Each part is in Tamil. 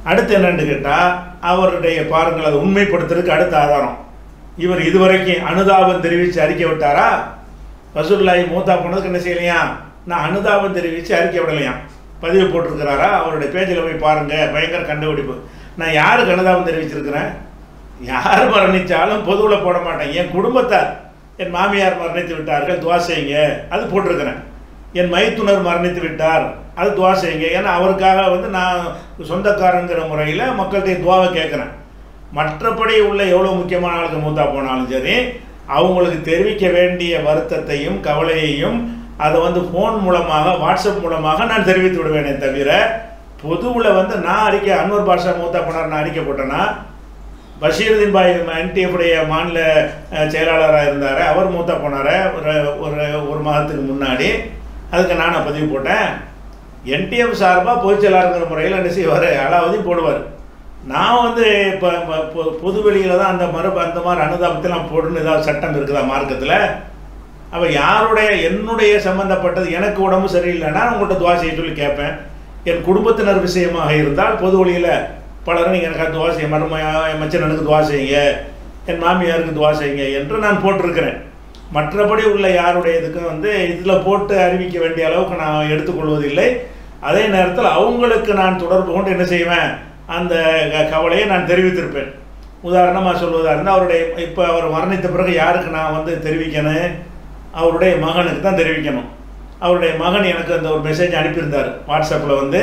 அடுத்து என்னன்னு கேட்டால் அவருடைய பாருங்கள் அதை உண்மைப்படுத்துறதுக்கு அடுத்த ஆதாரம் இவர் இதுவரைக்கும் அனுதாபம் தெரிவித்து அறிக்கை விட்டாரா ரசூல்லாய் மூத்தா போனதுக்கு என்ன செய்யலையா நான் அனுதாபம் தெரிவித்து அறிக்கை விடலையாம் பதிவு போட்டிருக்கிறாரா அவருடைய பேஜில் போய் பாருங்கள் பயங்கர கண்டுபிடிப்பு நான் யாருக்கு அனுதாபம் தெரிவிச்சிருக்கிறேன் யார் மரணித்தாலும் பொதுவில் போட மாட்டேன் என் குடும்பத்தார் என் மாமியார் மரணித்து விட்டார்கள் துவா செய்யுங்க அது போட்டிருக்கிறேன் என் மைத்துனர் மரணித்து விட்டார் அது துவா செய்யுங்க ஏன்னா அவருக்காக வந்து நான் சொந்தக்காரங்கிற முறையில் மக்கள்கிட்ட துவாவை கேட்குறேன் மற்றபடி உள்ள எவ்வளோ முக்கியமான ஆளுக்கு மூத்தா போனாலும் சரி அவங்களுக்கு தெரிவிக்க வேண்டிய வருத்தத்தையும் கவலையையும் அதை வந்து ஃபோன் மூலமாக வாட்ஸ்அப் மூலமாக நான் தெரிவித்து விடுவேனே தவிர பொதுவில் வந்து நான் அறிக்கை அன்வர் பாஷா மூத்தா போனார் நான் அறிக்கை போட்டேன்னா பஷீருதீன் பாய் என்டிஎஃப்டைய மாநில அஹ், செயலாளராக இருந்தார் அவர் மூத்தா போனார் ஒரு ஒரு ஒரு மாதத்துக்கு முன்னாடி அதுக்கு நான் பதிவு போட்டேன் என்டிஎஃப் சார்பாக பொதுச் செயலாளருங்கிற முறையில் என்ன செய்வார் அலாவதையும் போடுவார் நான் வந்து இப்போ பொது வெளியில் தான் அந்த மறு அந்த மாதிரி அனுதாபத்தெல்லாம் போடணும்னு ஏதாவது சட்டம் இருக்குதா மார்க்கத்தில் அப்போ யாருடைய என்னுடைய சம்மந்தப்பட்டது எனக்கு உடம்பு சரியில்லைன்னா நான் உங்கள்கிட்ட துவா செய்ய சொல்லி கேட்பேன் என் குடும்பத்தினர் விஷயமாக இருந்தால் பொது வழியில் பலரும் நீங்கள் எனக்கு துவா செய்ய மருமையா என் மச்சனனுக்கு துவா செய்யுங்க என் மாமியாருக்கு துவா செய்யுங்க என்று நான் போட்டிருக்கிறேன் மற்றபடி உள்ள யாருடைய இதுக்கும் வந்து இதில் போட்டு அறிவிக்க வேண்டிய அளவுக்கு நான் எடுத்துக்கொள்வதில்லை அதே நேரத்தில் அவங்களுக்கு நான் தொடர்பு கொண்டு என்ன செய்வேன் அந்த க- கவலையை நான் தெரிவித்திருப்பேன் உதாரணமாக சொல்வதாக இருந்தால் அவருடைய இப்போ அவர் மரணித்த பிறகு யாருக்கு நான் வந்து தெரிவிக்கணும் அவருடைய மகனுக்கு தான் தெரிவிக்கணும் அவருடைய மகன் எனக்கு அந்த ஒரு மெசேஜ் அனுப்பியிருந்தார் வாட்ஸ்அப்பில் வந்து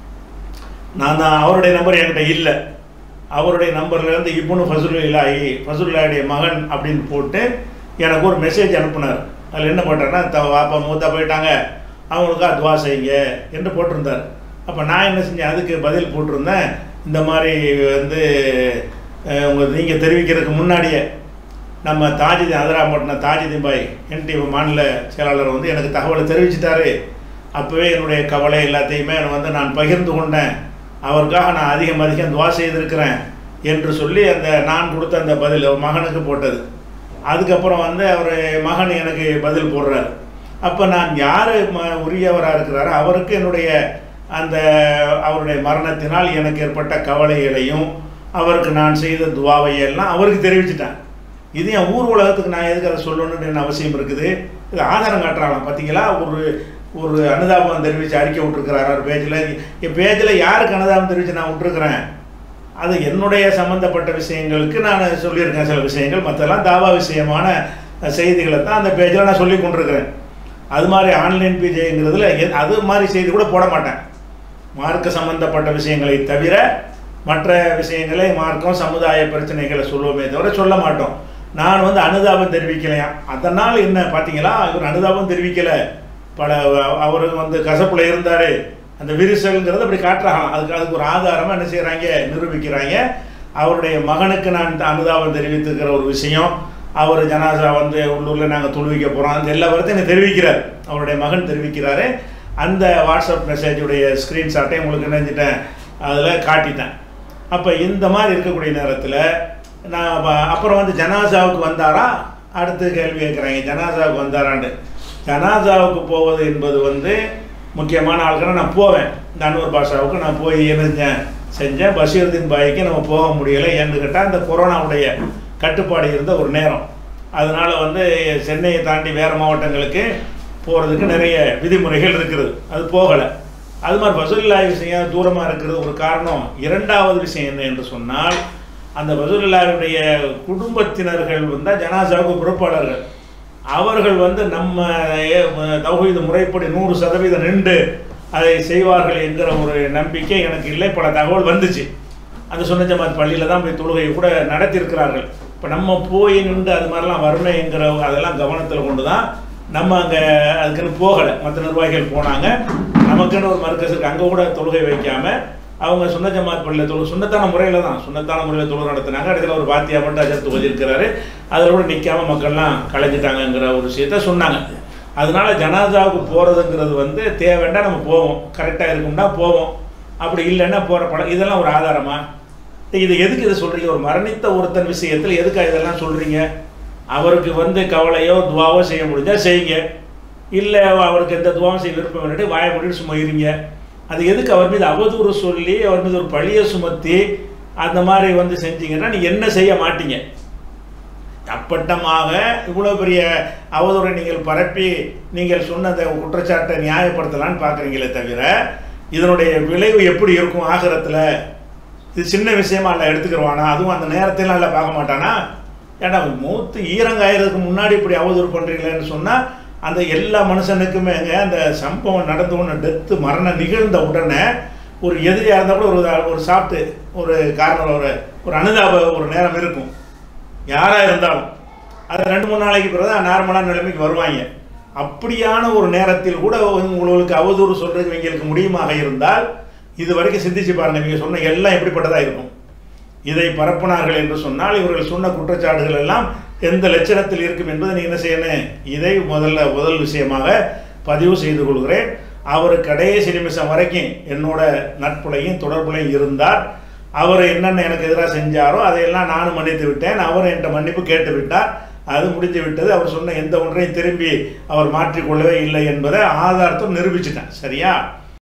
நான் தான் அவருடைய நம்பர் என்கிட்ட இல்லை அவருடைய நம்பர்லேருந்து இப்னு ஃபசுல்லாஹி ஃபசுல்லாவுடைய மகன் அப்படின்னு போட்டு எனக்கு ஒரு மெசேஜ் அனுப்புனார் அதில் என்ன போட்டார்னா த வாப்பா மூத்தா போயிட்டாங்க அவங்களுக்காக துவா செய்யுங்க என்று போட்டிருந்தார் அப்போ நான் என்ன செஞ்சேன் அதுக்கு பதில் போட்டிருந்தேன் இந்த மாதிரி வந்து அஹ், உங்க நீங்கள் தெரிவிக்கிறதுக்கு முன்னாடியே நம்ம தாஜிதி அதிராம்பட்டினம் தாஜிதீன் பாய் என்டி மாநில செயலாளர் வந்து எனக்கு தகவலை தெரிவிச்சிட்டாரு அப்போவே என்னுடைய கவலை எல்லாத்தையுமே வந்து நான் பகிர்ந்து கொண்டேன் அவருக்காக நான் அதிகம் அதிகம் துவா செய்திருக்கிறேன் என்று சொல்லி அந்த நான் கொடுத்த அந்த பதில் அவர் மகனுக்கு போட்டது அதுக்கப்புறம் வந்து அவர் மகன் எனக்கு பதில் போடுறாரு அப்போ நான் யார் ம உரியவராக இருக்கிறாரோ அவருக்கு என்னுடைய அந்த அவருடைய மரணத்தினால் எனக்கு ஏற்பட்ட கவலைகளையும் அவருக்கு நான் செய்த துவாவை எல்லாம் அவருக்கு தெரிவிச்சிட்டேன் இது என் ஊர் உலகத்துக்கு நான் எதுக்கு அதை சொல்லணும்னு என்ன அவசியம் இருக்குது இது ஆதாரம் காட்டுறாங்களாம் பார்த்தீங்களா ஒரு ஒரு அனுதாபம் தெரிவித்து அறிக்கை விட்டுருக்கிறாரு ஒரு பேஜில் என் பேஜில் யாருக்கு அனுதாபம் தெரிவித்து நான் விட்டுருக்குறேன் அது என்னுடைய சம்மந்தப்பட்ட விஷயங்களுக்கு நான் சொல்லியிருக்கேன் சில விஷயங்கள் மற்றெல்லாம் தாவா விஷயமான செய்திகளை தான் அந்த பேஜில் நான் சொல்லி கொண்டிருக்கிறேன் அது மாதிரி ஆன்லைன் பிஜேங்கிறதுல எ- அது மாதிரி செய்தி கூட போட மாட்டேன் மார்க்க சம்பந்தப்பட்ட விஷயங்களை தவிர மற்ற விஷயங்களை மார்க்கம் சமுதாய பிரச்சனைகளை சொல்லுவோமே தவிர சொல்ல மாட்டோம் நான் வந்து அனுதாபம் தெரிவிக்கலையாம் அதனால் என்ன பார்த்தீங்களா இவர் அனுதாபம் தெரிவிக்கலை பல அவர் வந்து கசப்புல இருந்தார் அந்த விரிசல்ங்கிறத அப்படி காட்டுறாங்களாம் அதுக்கு அதுக்கு ஒரு ஆதாரமாக என்ன செய்கிறாங்க நிரூபிக்கிறாங்க அவருடைய மகனுக்கு நான் அனுதாபம் தெரிவித்துக்கிற ஒரு விஷயம் அவர் ஜனாசா வந்து உள்ளூரில் நாங்கள் தொழுவிக்க போகிறோம் அந்த எல்லா வரத்தையும் எனக்கு தெரிவிக்கிறார் அவருடைய மகன் தெரிவிக்கிறாரு அந்த வாட்ஸ்அப் மெசேஜுடைய ஸ்க்ரீன்ஷாட்டை உங்களுக்கு நினைஞ்சிட்டேன் அதில் காட்டிட்டேன் அப்போ இந்த மாதிரி இருக்கக்கூடிய நேரத்தில் நான் அப்ப- அப்புறம் வந்து ஜனாசாவுக்கு வந்தாரா அடுத்து கேள்வி கேட்குறாங்க ஜனாசாவுக்கு வந்தாரான்னு ஜனாசாவுக்கு போவது என்பது வந்து முக்கியமான ஆட்களை நான் போவேன் இந்த அன்வர் பாஷாவுக்கு நான் போய் என்ன செஞ்சேன் செஞ்சேன் பஷீருதீன் பாய்க்கு நம்ம போக முடியலை ஏன்னு கேட்டால் இந்த கொரோனாவுடைய கட்டுப்பாடு இருந்த ஒரு நேரம் அதனால் வந்து சென்னையை தாண்டி வேறு மாவட்டங்களுக்கு போகிறதுக்கு நிறைய விதிமுறைகள் இருக்குது அது போகலை அது மாதிரி பசுல்லாய் விஷயம் தூரமாக இருக்கிறது ஒரு காரணம் இரண்டாவது விஷயம் என்ன என்று சொன்னால் அந்த பசுல்லாருடைய குடும்பத்தினர்கள் வந்து ஜனாசாவுக்கு பொறுப்பாளர்கள் அவர்கள் வந்து நம்ம தௌஹீது முறைப்படி நூறு சதவீதம் நின்று அதை செய்வார்கள் என்கிற ஒரு நம்பிக்கை எனக்கு இல்லை பல தகவல் வந்துச்சு அந்த சொன்ன ஜமாத் பள்ளியில் தான் போய் தொழுகையை கூட நடத்தியிருக்கிறார்கள் இப்போ நம்ம போய் நின்று அது மாதிரிலாம் வரணுங்கிற அதெல்லாம் கவனத்தில் கொண்டு தான் நம்ம அங்கே அதுக்குன்னு போகலை மற்ற நிர்வாகிகள் போனாங்க நமக்குன்னு ஒரு மர்க்கஸ் இருக்கு அங்கே கூட தொழுகை வைக்காம அவங்க சுன்ன ஜமாத் பள்ளியில் தொழு சுண்ணத்தான முறையில் தான் சுண்ணத்தான முறையில் தொழுகை நடத்தினாங்க இடத்துல ஒரு பாத்தியா மட்டும் அஜர்த்து ஓதிருக்கிறாரு அதில் கூட நிற்காம மக்கள்லாம் கலைஞ்சிட்டாங்கங்கிற ஒரு விஷயத்த சொன்னாங்க அதனால ஜனாதாவுக்கு போகிறதுங்கிறது வந்து தேவைண்டா நம்ம போவோம் கரெக்டாக இருக்கும்னா போவோம் அப்படி இல்லைன்னா போகிற படம் இதெல்லாம் ஒரு ஆதாரமா இது எதுக்கு இதை சொல்கிறீங்க ஒரு மரணித்த ஒருத்தன் விஷயத்தில் எதுக்கு இதெல்லாம் சொல்கிறீங்க அவருக்கு வந்து கவலையோ துவாவோ செய்ய முடிஞ்சா செய்யுங்க இல்லை அவருக்கு எந்த துவாவும் செய்ய விருப்பம் இல்லாட்டி வாயை மூடிட்டு சும்மா இருங்க அது எதுக்கு அவர் மீது அவதூறு சொல்லி அவர் மீது ஒரு பழியை சுமத்தி அந்த மாதிரி வந்து செஞ்சீங்கன்னா நீ என்ன செய்ய மாட்டீங்க அப்பட்டமாக இவ்வளோ பெரிய அவதூறை நீங்கள் பரப்பி நீங்கள் சொன்ன அந்த குற்றச்சாட்டை நியாயப்படுத்தலான்னு பார்க்குறீங்களே தவிர இதனுடைய விளைவு எப்படி இருக்கும் ஆகிரத்தில் இது சின்ன விஷயமா இல்லை எடுத்துக்கிறவானா அதுவும் அந்த நேரத்திலாம் இல்லை பார்க்க மாட்டானா ஏன்னா மூத்து ஈரங்காயறதுக்கு முன்னாடி இப்படி அவதூறு பண்ணுறீங்களேன்னு சொன்னால் அந்த எல்லா மனுஷனுக்குமேங்க அந்த சம்பவம் நடந்த உடனே டெத்து மரணம் நிகழ்ந்த உடனே ஒரு எதிரியாக இருந்தால் கூட ஒரு ஒரு சாப்பிட்டு ஒரு காரணம் ஒரு ஒரு அனுதாப ஒரு நேரம் இருக்கும் யாராக இருந்தாலும் அது ரெண்டு மூணு நாளைக்கு பிறகு தான் நார்மலான நிலைமைக்கு வருவாங்க அப்படியான ஒரு நேரத்தில் கூட உங்களுக்கு அவதூறு சொல்றது இவங்களுக்கு முடியுமாக இருந்தால் இது வரைக்கும் சிந்திச்சு பாருங்க நீங்க சொன்ன எல்லாம் எப்படிப்பட்டதாக இருக்கும் இதை பரப்புனார்கள் என்று சொன்னால் இவர்கள் சொன்ன குற்றச்சாட்டுகள் எல்லாம் எந்த லட்சணத்தில் இருக்கும் என்பதை நீ என்ன செய்யணும் இதை முதல்ல முதல் விஷயமாக பதிவு செய்து கொள்கிறேன் அவர் கடைசி நிமிஷம் வரைக்கும் என்னோட நட்புலையும் தொடர்புலையும் இருந்தார் அவர் என்னென்ன எனக்கு எதிராக செஞ்சாரோ அதையெல்லாம் நானும் மன்னித்து விட்டேன் அவர் என்கிட்ட மன்னிப்பு கேட்டு விட்டார் அது முடிந்து விட்டது அவர் சொன்ன எந்த ஒன்றையும் திரும்பி அவர் மாற்றிக்கொள்ளவே இல்லை என்பதை ஆதாரத்தை நிரூபிச்சிட்டேன் சரியா